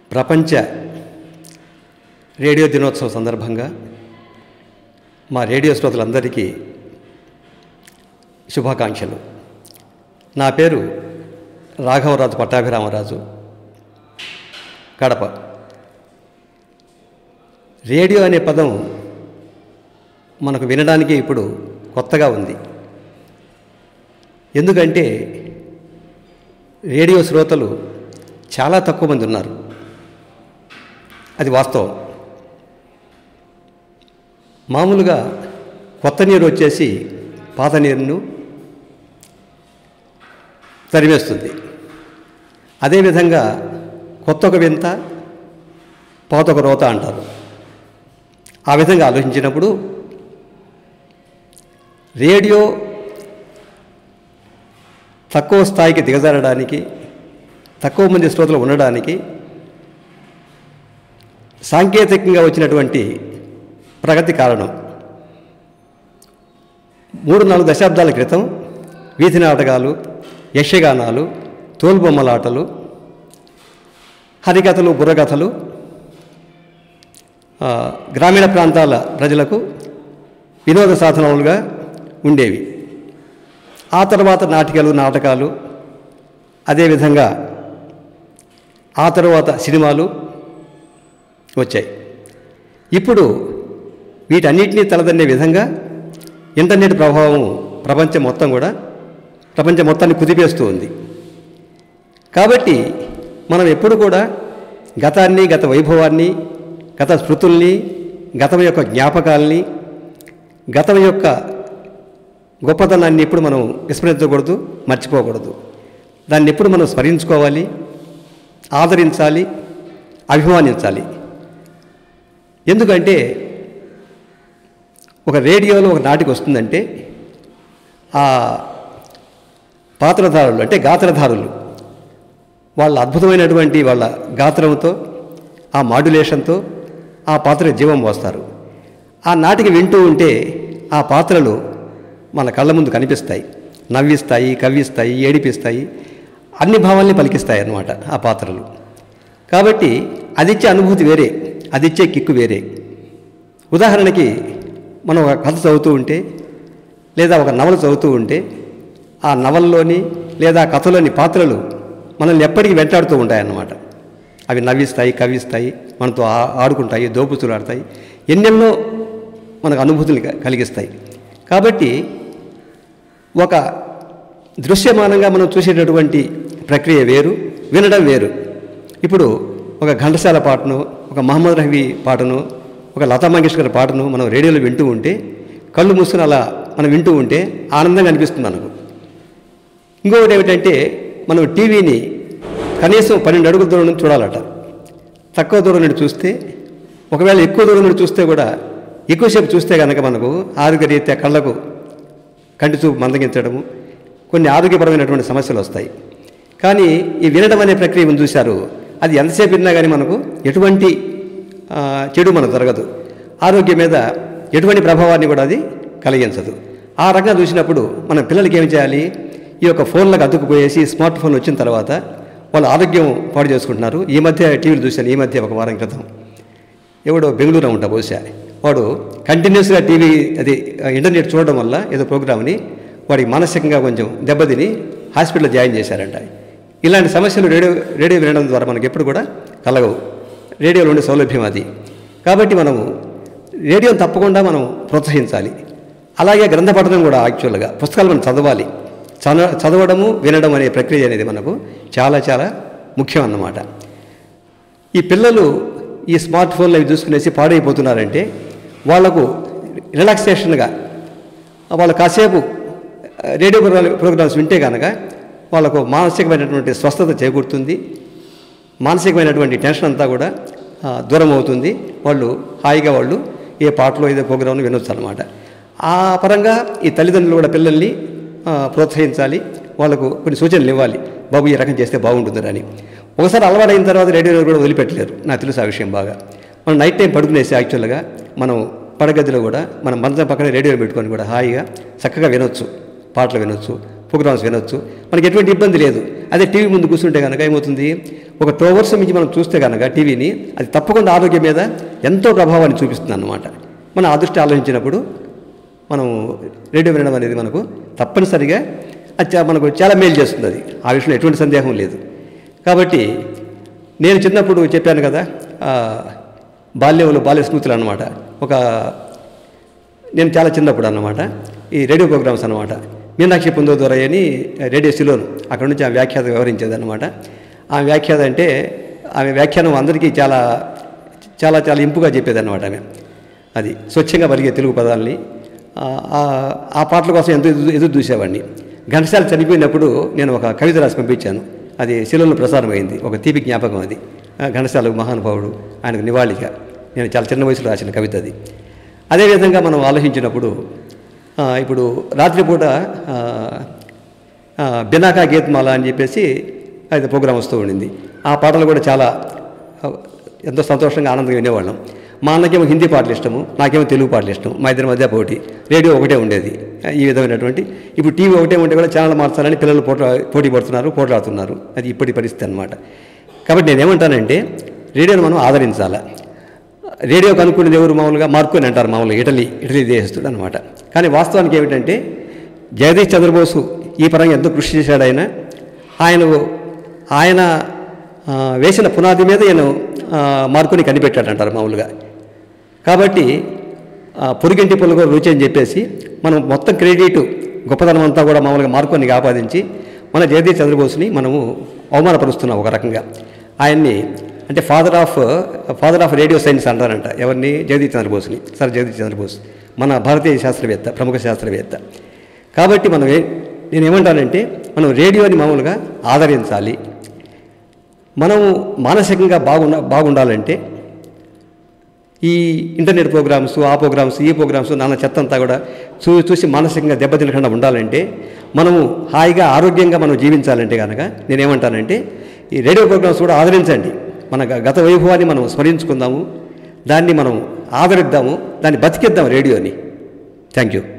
ప్రపంచ రేడియో దినోత్సవం సందర్భంగా మా రేడియో శ్రోతలందరికీ శుభాకాంక్షలు నా పేరు రాఘవరాజు పట్టాభిరామరాజు కడప రేడియో అనే పదం మనకు వినడానికి ఇప్పుడు కొత్తగా ఉంది ఎందుకంటే రేడియో శ్రోతలు చాలా తక్కువ మంది ఉన్నారు అది వాస్తవం మామూలుగా కొత్త నీరు వచ్చేసి పాత నీరును తరివేస్తుంది అదేవిధంగా కొత్త ఒక వింత పాత ఒక రోత అంటారు ఆ విధంగా ఆలోచించినప్పుడు రేడియో తక్కువ స్థాయికి దిగజారడానికి తక్కువ మంది శ్రోతలు ఉండడానికి సాంకేతికంగా వచ్చినటువంటి ప్రగతి కారణం మూడు నాలుగు దశాబ్దాల క్రితం వీధి నాటకాలు యక్షగానాలు తోలుబొమ్మలాటలు హరికథలు బుర్రకథలు ఆ, గ్రామీణ ప్రాంతాల ప్రజలకు వినోద సాధనాలుగా ఉండేవి ఆ తర్వాత నాటికలు నాటకాలు అదేవిధంగా ఆ తర్వాత సినిమాలు వచ్చాయి ఇప్పుడు వీటన్నిటినీ తలదన్నే విధంగా ఇంటర్నెట్ ప్రభావం ప్రపంచం మొత్తం కూడా ప్రపంచం మొత్తాన్ని కుదిపేస్తూ ఉంది కాబట్టి మనం ఎప్పుడు కూడా గతాన్ని గత వైభవాన్ని గత స్మృతుల్ని గతం యొక్క జ్ఞాపకాల్ని గతం యొక్క గొప్పతనాన్ని ఎప్పుడు మనం విస్మరించకూడదు మర్చిపోకూడదు దాన్ని ఎప్పుడు మనం స్మరించుకోవాలి ఆదరించాలి అభిమానించాలి ఎందుకంటే ఒక రేడియోలో ఒక నాటికి వస్తుందంటే ఆ పాత్రధారులు అంటే గాత్రధారులు వాళ్ళ అద్భుతమైనటువంటి వాళ్ళ గాత్రంతో ఆ మాడ్యులేషన్తో ఆ పాత్ర జీవం పోస్తారు ఆ నాటికి వింటూ ఉంటే ఆ పాత్రలు మన కళ్ళ ముందు కనిపిస్తాయి నవ్విస్తాయి కవ్విస్తాయి ఏడిపిస్తాయి అన్ని భావాల్ని పలికిస్తాయి అన్నమాట ఆ పాత్రలు కాబట్టి అదిచ్చే అనుభూతి వేరే అదిచ్చే కిక్కు వేరే ఉదాహరణకి మనం ఒక కథ చదువుతూ ఉంటే లేదా ఒక నవల చదువుతూ ఉంటే ఆ నవల్లోని లేదా ఆ కథలోని పాత్రలు మనల్ని ఎప్పటికీ వెంటాడుతూ ఉంటాయన్నమాట అవి నవ్విస్తాయి కవ్విస్తాయి మనతో ఆ- ఆడుకుంటాయి దోపుచులాడతాయి ఎన్నెన్నో మనకు అనుభూతులు క- కలిగిస్తాయి కాబట్టి ఒక దృశ్యమానంగా మనం చూసేటటువంటి ప్రక్రియ వేరు వినడం వేరు ఇప్పుడు ఒక ఘంటసాల పాటను ఒక మహమ్మద్ రఫీ పాటను ఒక లతా మంగేష్కర్ పాటను మనం రేడియోలో వింటూ ఉంటే కళ్ళు మూసుకుని అలా మనం వింటూ ఉంటే ఆనందంగా అనిపిస్తుంది మనకు ఇంకొకటి ఏమిటంటే మనం టీవీని కనీసం పన్నెండు అడుగుల దూరం నుంచి చూడాలట తక్కువ దూరం నుండి చూస్తే ఒకవేళ ఎక్కువ దూరం నుండి చూస్తే కూడా ఎక్కువసేపు చూస్తే కనుక మనకు ఆరోగ్యరీత్యా కళ్ళకు కంటి చూపు మందగించడము కొన్ని ఆరోగ్యపరమైనటువంటి సమస్యలు వస్తాయి కానీ ఈ వినడం అనే ప్రక్రియ ఉంది చూశారు అది ఎంతసేపు విన్నా కానీ మనకు ఎటువంటి ఆ, చెడు మనకు జరగదు ఆరోగ్యం మీద ఎటువంటి ప్రభావాన్ని కూడా అది కలిగించదు ఆ రకంగా చూసినప్పుడు మన పిల్లలకి ఏం చేయాలి ఈ యొక్క ఫోన్లకు అతుక్కుపోయేసి స్మార్ట్ ఫోన్ వచ్చిన తర్వాత వాళ్ళు ఆరోగ్యం పాడు చేసుకుంటున్నారు ఈ మధ్య టీవీలు చూశాను ఈ మధ్య ఒక వారం క్రితం ఎవడో బెంగళూరు ఉంటా బహుశా వాడు కంటిన్యూస్గా టీవీ అది ఆ, ఇంటర్నెట్ చూడడం వల్ల ఏదో ప్రోగ్రామ్ని వాడికి మానసికంగా కొంచెం దెబ్బతిని హాస్పిటల్లో జాయిన్ చేశారంట ఇలాంటి సమస్యలు రేడియో రేడియో వినడం ద్వారా మనకి ఎప్పుడు కూడా కలగవు రేడియోలో ఉండే సౌలభ్యం అది కాబట్టి మనము రేడియోని తప్పకుండా మనం ప్రోత్సహించాలి అలాగే గ్రంథ పఠనం కూడా యాక్చువల్గా పుస్తకాలు మనం చదవాలి చదవ చదవడము వినడం అనే ప్రక్రియ అనేది మనకు చాలా చాలా ముఖ్యం అన్నమాట ఈ పిల్లలు ఈ స్మార్ట్ ఫోన్లు అవి చూసుకునేసి పాడైపోతున్నారంటే వాళ్లకు రిలాక్సేషన్గా వాళ్ళు కాసేపు ఆ, రేడియో ప్రోగ్రా- ప్రోగ్రామ్స్ వింటే కనుక వాళ్ళకు మానసికమైనటువంటి స్వస్థత చేకూరుతుంది మానసికమైనటువంటి టెన్షన్ అంతా కూడా ఆ, దూరం అవుతుంది వాళ్ళు హాయిగా వాళ్ళు ఏ పాటలో ఏదో ప్రోగ్రాంలు వినొచ్చు అనమాట ఆ పరంగా ఈ తల్లిదండ్రులు కూడా పిల్లల్ని ఆ, ప్రోత్సహించాలి వాళ్ళకు కొన్ని సూచనలు ఇవ్వాలి బాబు ఈ రకం చేస్తే బాగుంటుందని అని ఒకసారి అలవాటైన తర్వాత రేడియో కూడా వదిలిపెట్టలేరు నాకు తెలుసు ఆ విషయం బాగా మనం నైట్ టైం పడుకునేసి యాక్చువల్గా మనం పడగదిలో కూడా మనం మంచం పక్కన రేడియో పెట్టుకొని కూడా హాయిగా చక్కగా వినొచ్చు పాటలు వినొచ్చు ప్రోగ్రామ్స్ వినొచ్చు మనకి ఎటువంటి ఇబ్బంది లేదు అదే టీవీ ముందు కూర్చుంటే కనుక ఏమవుతుంది ఒక టూ అవర్స్ నుంచి మనం చూస్తే కనుక టీవీని అది తప్పకుండా ఆరోగ్యం మీద ఎంతో ప్రభావాన్ని చూపిస్తుంది అన్నమాట మనం ఆ దృష్టి ఆలోచించినప్పుడు మనం రేడియో వినడం అనేది మనకు తప్పనిసరిగా అది చా- మనకు చాలా మేలు చేస్తుంది అది ఆ విషయంలో ఎటువంటి సందేహం లేదు కాబట్టి నేను చిన్నప్పుడు చెప్పాను కదా ఆ, బాల్యంలో బాల్య స్మృతులు అనమాట ఒక నేను చాలా చిన్నప్పుడు అన్నమాట ఈ రేడియో ప్రోగ్రామ్స్ అనమాట మీనాక్షి పొందోదొరై అని రేడియో సిలోను అక్కడ నుంచి ఆ వ్యాఖ్యాత వివరించేది అనమాట ఆ వ్యాఖ్యాత అంటే ఆమె వ్యాఖ్యానం అందరికీ చాలా చాలా చాలా ఇంపుగా చెప్పేది అనమాట ఆమె అది స్వచ్ఛంగా పలిగే తెలుగు పదాలని ఆ, ఆ- ఆ పాటల కోసం ఎంతో ఎదురు ఎదురు చూసేవాడిని ఘంటసాల చనిపోయినప్పుడు నేను ఒక కవిత రాసి పంపించాను అది శిలలో ప్రసారం అయింది ఒక తీపి జ్ఞాపకం అది ఆ, ఘంటసాల మహానుభావుడు ఆయనకు నివాళిగా నేను చాలా చిన్న వయసులో రాసిన కవిత అది అదేవిధంగా మనం ఆలోచించినప్పుడు ఆ, ఇప్పుడు రాత్రిపూట ఆ, ఆ, బినాకా గీత్మాల అని చెప్పేసి అది ప్రోగ్రాం వస్తూ ఉండింది ఆ పాటలు కూడా చాలా ఆ, ఎంతో సంతోషంగా ఆనందంగా వినేవాళ్ళం మా అన్నకేమో హిందీ పాటలు ఇష్టము నాకేమో తెలుగు పాటలు ఇష్టం మా ఇద్దరి మధ్య పోటీ రేడియో ఒకటే ఉండేది ఈ విధమైనటువంటి ఇప్పుడు టీవీ ఒకటే ఉంటే కూడా ఛానల్ మార్చాలని పిల్లలు పోట పోటీ పడుతున్నారు పోట్లాడుతున్నారు అది ఇప్పటి పరిస్థితి అనమాట కాబట్టి నేనేమంటానంటే రేడియోని మనం ఆదరించాలి రేడియో కనుక్కునేది ఎవరు మామూలుగా మార్కొని అంటారు మామూలుగా ఇటలీ ఇటలీ దేశస్తుడు అనమాట కానీ వాస్తవానికి ఏమిటంటే జగదీష్ చంద్రబోసు ఈ పరంగా ఎంతో కృషి చేశాడు ఆయన ఆయన ఆయన ఆ, వేసిన పునాది మీద ఈయన ఆ, మార్కొని కనిపెట్టాడు అంటారు మామూలుగా కాబట్టి ఆ, పొరుగింటి పుల్ల రుచి అని చెప్పేసి మనం మొత్తం క్రెడిట్ గొప్పతనం అంతా కూడా మామూలుగా మార్కొని ఆపాదించి మన జగదీష్ చంద్రబోస్ని మనము అవమానపరుస్తున్నాం ఒక రకంగా ఆయన్ని అంటే father of father of radio science అంటారంట ఎవరిని జగదీష్ చంద్రబోస్ని సార్ జగదీష్ చంద్రబోస్ మన భారతీయ శాస్త్రవేత్త ప్రముఖ శాస్త్రవేత్త కాబట్టి మనం ఏ నేనేమంటానంటే మనం రేడియోని మామూలుగా ఆదరించాలి మనం మానసికంగా బాగుండ బాగుండాలంటే ఈ ఇంటర్నెట్ ప్రోగ్రామ్స్ ఆ ప్రోగ్రామ్స్ ఈ ప్రోగ్రామ్స్ నాన్న చెత్త అంతా కూడా చూ చూసి మానసికంగా దెబ్బతినకుండా ఉండాలంటే మనము హాయిగా ఆరోగ్యంగా మనం జీవించాలంటే కనుక నేనేమంటానంటే ఈ రేడియో ప్రోగ్రామ్స్ కూడా ఆదరించండి మన గ- గత వైభవాన్ని మనం స్మరించుకుందాము దాన్ని మనం ఆదరిద్దాము దాన్ని బతికిద్దాం రేడియోని థ్యాంక్ యూ